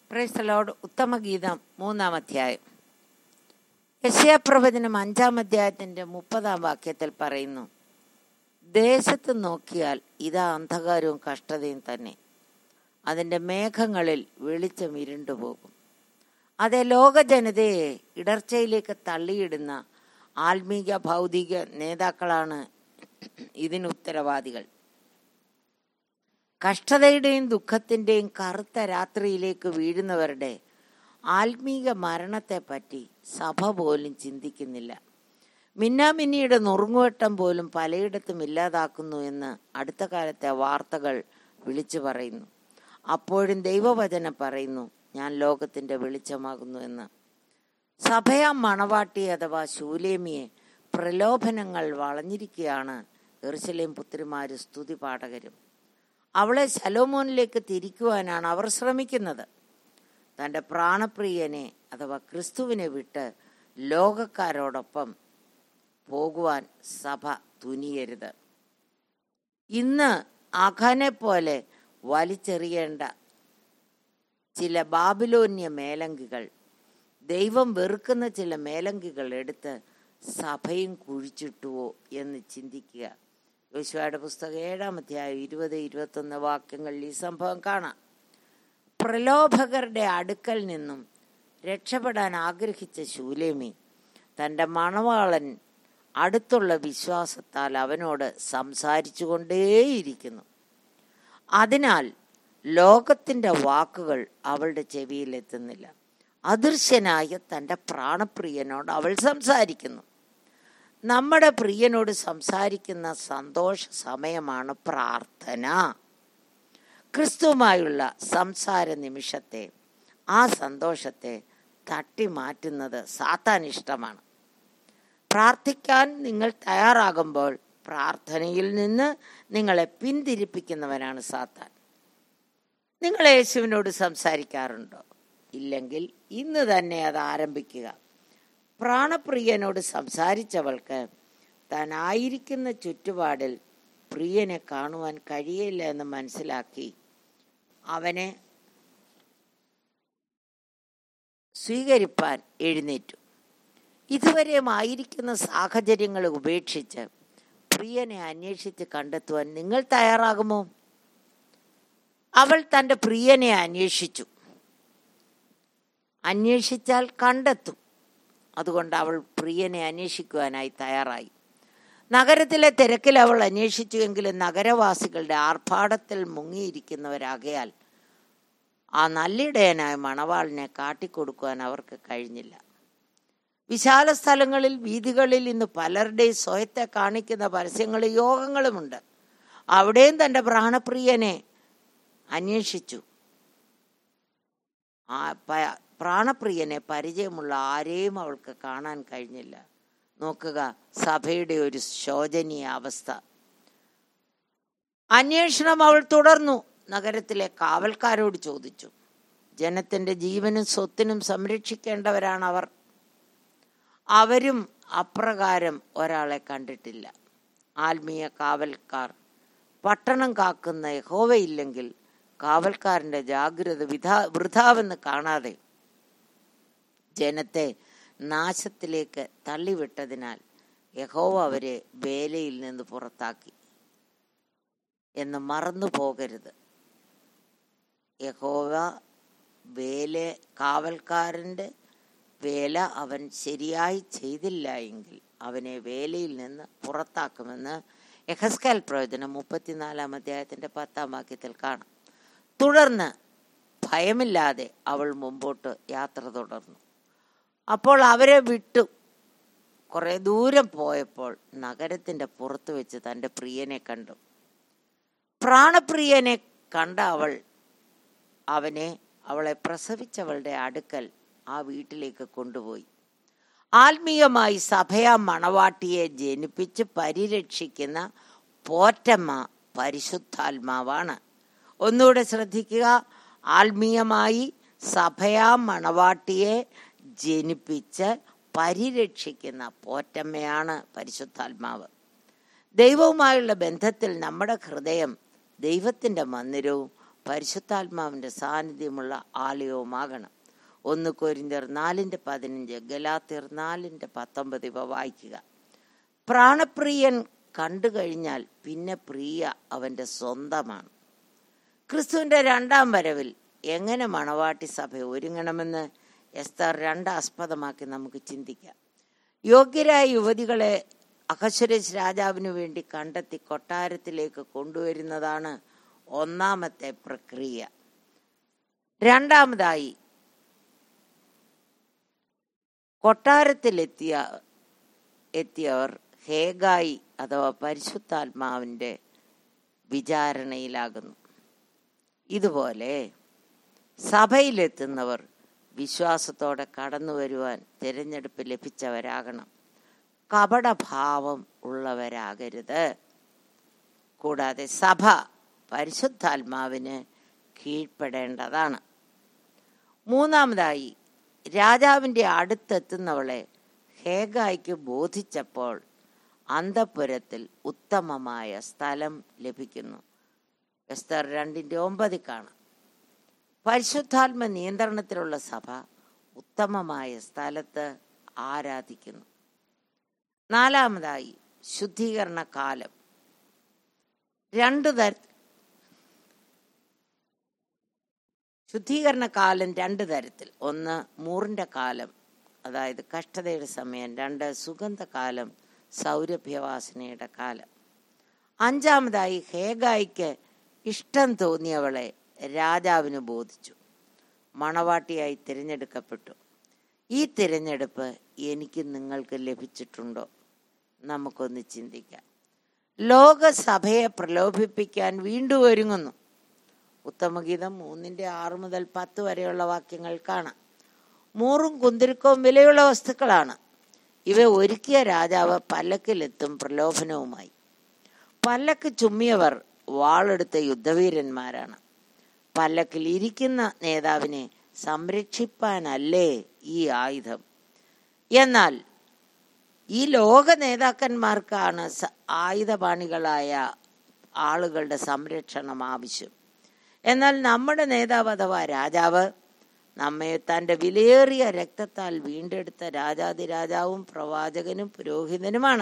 പ്രൈസലോട് ഉത്തമഗീതം മൂന്നാം അധ്യായം യശയാപ്രവചനം അഞ്ചാം അധ്യായത്തിന്റെ മുപ്പതാം വാക്യത്തിൽ പറയുന്നു ദേശത്ത് നോക്കിയാൽ ഇതാ അന്ധകാരവും കഷ്ടതയും തന്നെ അതിൻ്റെ മേഘങ്ങളിൽ വെളിച്ചം ഇരുണ്ടുപോകും അതേ ലോക ജനതയെ ഇടർച്ചയിലേക്ക് തള്ളിയിടുന്ന ആത്മീക ഭൗതിക നേതാക്കളാണ് ഇതിന് ഉത്തരവാദികൾ കഷ്ടതയുടെയും ദുഃഖത്തിൻ്റെയും കറുത്ത രാത്രിയിലേക്ക് വീഴുന്നവരുടെ ആത്മീക മരണത്തെപ്പറ്റി സഭ പോലും ചിന്തിക്കുന്നില്ല മിന്നാമിന്നിയുടെ നുറുങ്ങുവട്ടം പോലും പലയിടത്തും ഇല്ലാതാക്കുന്നു എന്ന് അടുത്ത കാലത്തെ വാർത്തകൾ വിളിച്ചു പറയുന്നു അപ്പോഴും ദൈവവചനം പറയുന്നു ഞാൻ ലോകത്തിൻ്റെ വെളിച്ചമാകുന്നു എന്ന് സഭയാം മണവാട്ടി അഥവാ ശൂലേമിയെ പ്രലോഭനങ്ങൾ വളഞ്ഞിരിക്കുകയാണ് എറുസലേം പുത്രിമാര് സ്തുതി പാഠകരും അവളെ ശലോമോനിലേക്ക് തിരിക്കുവാനാണ് അവർ ശ്രമിക്കുന്നത് തൻ്റെ പ്രാണപ്രിയനെ അഥവാ ക്രിസ്തുവിനെ വിട്ട് ലോകക്കാരോടൊപ്പം പോകുവാൻ സഭ തുനിയരുത് ഇന്ന് അഖനെ പോലെ വലിച്ചെറിയേണ്ട ചില ബാബിലോന്യ മേലങ്കികൾ ദൈവം വെറുക്കുന്ന ചില മേലങ്കികൾ എടുത്ത് സഭയും കുഴിച്ചിട്ടുവോ എന്ന് ചിന്തിക്കുക യോശുവയുടെ പുസ്തകം ഏഴാം അധ്യായം ഇരുപത് ഇരുപത്തൊന്ന് വാക്യങ്ങളിൽ ഈ സംഭവം കാണാം പ്രലോഭകരുടെ അടുക്കൽ നിന്നും രക്ഷപ്പെടാൻ ആഗ്രഹിച്ച ശൂലേമി തൻ്റെ മണവാളൻ അടുത്തുള്ള വിശ്വാസത്താൽ അവനോട് സംസാരിച്ചു കൊണ്ടേയിരിക്കുന്നു അതിനാൽ ലോകത്തിൻ്റെ വാക്കുകൾ അവളുടെ ചെവിയിലെത്തുന്നില്ല അദൃശ്യനായ തൻ്റെ പ്രാണപ്രിയനോട് അവൾ സംസാരിക്കുന്നു നമ്മുടെ പ്രിയനോട് സംസാരിക്കുന്ന സന്തോഷ സമയമാണ് പ്രാർത്ഥന ക്രിസ്തുവുമായുള്ള സംസാര നിമിഷത്തെ ആ സന്തോഷത്തെ തട്ടി മാറ്റുന്നത് സാത്താൻ ഇഷ്ടമാണ് പ്രാർത്ഥിക്കാൻ നിങ്ങൾ തയ്യാറാകുമ്പോൾ പ്രാർത്ഥനയിൽ നിന്ന് നിങ്ങളെ പിന്തിരിപ്പിക്കുന്നവനാണ് സാത്താൻ നിങ്ങൾ യേശുവിനോട് സംസാരിക്കാറുണ്ടോ ഇല്ലെങ്കിൽ ഇന്ന് തന്നെ അത് ആരംഭിക്കുക പ്രാണപ്രിയനോട് സംസാരിച്ചവൾക്ക് താൻ ആയിരിക്കുന്ന ചുറ്റുപാടിൽ പ്രിയനെ കാണുവാൻ കഴിയില്ല എന്ന് മനസ്സിലാക്കി അവനെ സ്വീകരിപ്പാൻ എഴുന്നേറ്റു ഇതുവരെയും ആയിരിക്കുന്ന സാഹചര്യങ്ങൾ ഉപേക്ഷിച്ച് പ്രിയനെ അന്വേഷിച്ച് കണ്ടെത്തുവാൻ നിങ്ങൾ തയ്യാറാകുമോ അവൾ തൻ്റെ പ്രിയനെ അന്വേഷിച്ചു അന്വേഷിച്ചാൽ കണ്ടെത്തും അതുകൊണ്ട് അവൾ പ്രിയനെ അന്വേഷിക്കുവാനായി തയ്യാറായി നഗരത്തിലെ തിരക്കിൽ അവൾ അന്വേഷിച്ചുവെങ്കിലും നഗരവാസികളുടെ ആർഭാടത്തിൽ മുങ്ങിയിരിക്കുന്നവരാകയാൽ ആ നല്ലിടയനായ മണവാളിനെ കാട്ടിക്കൊടുക്കുവാൻ അവർക്ക് കഴിഞ്ഞില്ല വിശാല സ്ഥലങ്ങളിൽ വീതികളിൽ ഇന്ന് പലരുടെയും സ്വയത്തെ കാണിക്കുന്ന പരസ്യങ്ങളും യോഗങ്ങളുമുണ്ട് അവിടെയും തൻ്റെ പ്രാണപ്രിയനെ അന്വേഷിച്ചു ആ പ്രാണപ്രിയനെ പരിചയമുള്ള ആരെയും അവൾക്ക് കാണാൻ കഴിഞ്ഞില്ല നോക്കുക സഭയുടെ ഒരു ശോചനീയ അവസ്ഥ അന്വേഷണം അവൾ തുടർന്നു നഗരത്തിലെ കാവൽക്കാരോട് ചോദിച്ചു ജനത്തിന്റെ ജീവനും സ്വത്തിനും സംരക്ഷിക്കേണ്ടവരാണ് അവർ അവരും അപ്രകാരം ഒരാളെ കണ്ടിട്ടില്ല ആത്മീയ കാവൽക്കാർ പട്ടണം കാക്കുന്ന യഹോവയില്ലെങ്കിൽ കാവൽക്കാരന്റെ ജാഗ്രത വിധാ വൃഥാവെന്ന് കാണാതെ ജനത്തെ നാശത്തിലേക്ക് തള്ളിവിട്ടതിനാൽ യഹോവ അവരെ വേലയിൽ നിന്ന് പുറത്താക്കി എന്ന് മറന്നു പോകരുത് യഹോവ വേല കാവൽക്കാരൻ്റെ വേല അവൻ ശരിയായി ചെയ്തില്ല എങ്കിൽ അവനെ വേലയിൽ നിന്ന് പുറത്താക്കുമെന്ന് യഹസ്കാൽ പ്രവചനം മുപ്പത്തിനാലാം അധ്യായത്തിൻ്റെ പത്താം വാക്യത്തിൽ കാണാം തുടർന്ന് ഭയമില്ലാതെ അവൾ മുമ്പോട്ട് യാത്ര തുടർന്നു അപ്പോൾ അവരെ വിട്ടു കുറെ ദൂരം പോയപ്പോൾ നഗരത്തിൻ്റെ പുറത്ത് വെച്ച് തൻ്റെ പ്രിയനെ കണ്ടു പ്രാണപ്രിയനെ കണ്ട അവൾ അവനെ അവളെ പ്രസവിച്ചവളുടെ അടുക്കൽ ആ വീട്ടിലേക്ക് കൊണ്ടുപോയി ആത്മീയമായി സഭയാ മണവാട്ടിയെ ജനിപ്പിച്ച് പരിരക്ഷിക്കുന്ന പോറ്റമ്മ പരിശുദ്ധാത്മാവാണ് ഒന്നുകൂടെ ശ്രദ്ധിക്കുക ആത്മീയമായി സഭയാ മണവാട്ടിയെ ജനിപ്പിച്ച് പരിരക്ഷിക്കുന്ന പോറ്റമ്മയാണ് പരിശുദ്ധാത്മാവ് ദൈവവുമായുള്ള ബന്ധത്തിൽ നമ്മുടെ ഹൃദയം ദൈവത്തിൻ്റെ മന്ദിരവും പരിശുദ്ധാത്മാവിൻ്റെ സാന്നിധ്യമുള്ള ആലയവുമാകണം ഒന്ന് കൊരിന്തിയർ നാലിൻ്റെ പതിനഞ്ച് ഗലാത്തിയർ നാലിൻ്റെ പത്തൊമ്പത് ഇവ വായിക്കുക പ്രാണപ്രിയൻ കണ്ടു കഴിഞ്ഞാൽ പിന്നെ പ്രിയ അവൻ്റെ സ്വന്തമാണ് ക്രിസ്തുവിൻ്റെ രണ്ടാം വരവിൽ എങ്ങനെ മണവാട്ടി സഭ ഒരുങ്ങണമെന്ന് എസ്തർ രണ്ടാസ്പദമാക്കി നമുക്ക് ചിന്തിക്കാം യോഗ്യരായ യുവതികളെ അഹശ്വരേഷ് രാജാവിനു വേണ്ടി കണ്ടെത്തി കൊട്ടാരത്തിലേക്ക് കൊണ്ടുവരുന്നതാണ് ഒന്നാമത്തെ പ്രക്രിയ രണ്ടാമതായി കൊട്ടാരത്തിലെത്തിയ എത്തിയവർ ഹേഗായി അഥവാ പരിശുദ്ധാത്മാവിൻ്റെ വിചാരണയിലാകുന്നു ഇതുപോലെ സഭയിലെത്തുന്നവർ വിശ്വാസത്തോടെ കടന്നു വരുവാൻ തിരഞ്ഞെടുപ്പ് ലഭിച്ചവരാകണം കപടഭാവം ഉള്ളവരാകരുത് കൂടാതെ സഭ പരിശുദ്ധാത്മാവിന് കീഴ്പ്പെടേണ്ടതാണ് മൂന്നാമതായി രാജാവിൻ്റെ അടുത്തെത്തുന്നവളെ ഹേഗായ്ക്ക് ബോധിച്ചപ്പോൾ അന്തപുരത്തിൽ ഉത്തമമായ സ്ഥലം ലഭിക്കുന്നു എസ്തർ രണ്ടിൻ്റെ ഒമ്പതിൽ കാണാം പരിശുദ്ധാത്മ നിയന്ത്രണത്തിലുള്ള സഭ ഉത്തമമായ സ്ഥലത്ത് ആരാധിക്കുന്നു നാലാമതായി ശുദ്ധീകരണ കാലം രണ്ട് തര ശുദ്ധീകരണ കാലം രണ്ട് തരത്തിൽ ഒന്ന് മൂറിൻ്റെ കാലം അതായത് കഷ്ടതയുടെ സമയം രണ്ട് സുഗന്ധകാലം സൗരഭ്യവാസനയുടെ കാലം അഞ്ചാമതായി ഹേഗായിക്ക് ഇഷ്ടം തോന്നിയവളെ രാജാവിന് ബോധിച്ചു മണവാട്ടിയായി തിരഞ്ഞെടുക്കപ്പെട്ടു ഈ തിരഞ്ഞെടുപ്പ് എനിക്ക് നിങ്ങൾക്ക് ലഭിച്ചിട്ടുണ്ടോ നമുക്കൊന്ന് ചിന്തിക്കാം ലോകസഭയെ പ്രലോഭിപ്പിക്കാൻ വീണ്ടും ഒരുങ്ങുന്നു ഉത്തമഗീതം മൂന്നിൻ്റെ ആറ് മുതൽ പത്ത് വരെയുള്ള വാക്യങ്ങൾ കാണാം മൂറും കുന്തിരിക്കവും വിലയുള്ള വസ്തുക്കളാണ് ഇവ ഒരുക്കിയ രാജാവ് പല്ലക്കിലെത്തും പ്രലോഭനവുമായി പല്ലക്ക് ചുമ്മിയവർ വാളെടുത്ത യുദ്ധവീരന്മാരാണ് പല്ലക്കിൽ ഇരിക്കുന്ന നേതാവിനെ സംരക്ഷിപ്പാനല്ലേ ഈ ആയുധം എന്നാൽ ഈ ലോക നേതാക്കന്മാർക്കാണ് ആയുധപാണികളായ ആളുകളുടെ സംരക്ഷണം ആവശ്യം എന്നാൽ നമ്മുടെ നേതാവ് അഥവാ രാജാവ് നമ്മെ തൻ്റെ വിലയേറിയ രക്തത്താൽ വീണ്ടെടുത്ത രാജാതിരാജാവും പ്രവാചകനും പുരോഹിതനുമാണ്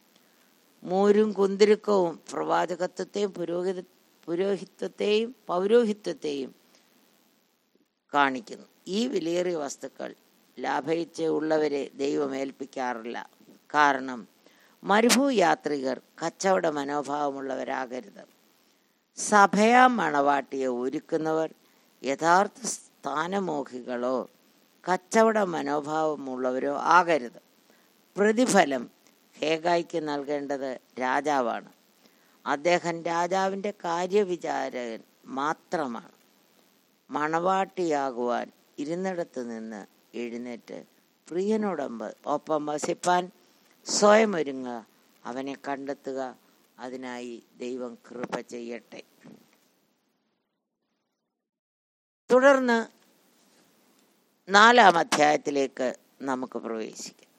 മൂരും കുന്തിരുക്കവും പ്രവാചകത്വത്തെയും പുരോഹിത പുരോഹിത്വത്തെയും പൗരോഹിത്വത്തെയും കാണിക്കുന്നു ഈ വിലയേറിയ വസ്തുക്കൾ ലാഭയിച്ച ഉള്ളവരെ ദൈവം ഏൽപ്പിക്കാറില്ല കാരണം മരുഭൂയാത്രികർ കച്ചവട മനോഭാവമുള്ളവരാകരുത് സഭയാ മണവാട്ടിയെ ഒരുക്കുന്നവർ യഥാർത്ഥ സ്ഥാനമോഹികളോ കച്ചവട മനോഭാവമുള്ളവരോ ആകരുത് പ്രതിഫലം ഹേഗായ്ക്ക് നൽകേണ്ടത് രാജാവാണ് അദ്ദേഹം രാജാവിൻ്റെ കാര്യവിചാരകൻ മാത്രമാണ് മണവാട്ടിയാകുവാൻ ഇരുന്നിടത്ത് നിന്ന് എഴുന്നേറ്റ് പ്രിയനോടൊമ്പ് ഒപ്പം വസിപ്പാൻ സ്വയം ഒരുങ്ങുക അവനെ കണ്ടെത്തുക അതിനായി ദൈവം കൃപ ചെയ്യട്ടെ തുടർന്ന് നാലാം അധ്യായത്തിലേക്ക് നമുക്ക് പ്രവേശിക്കാം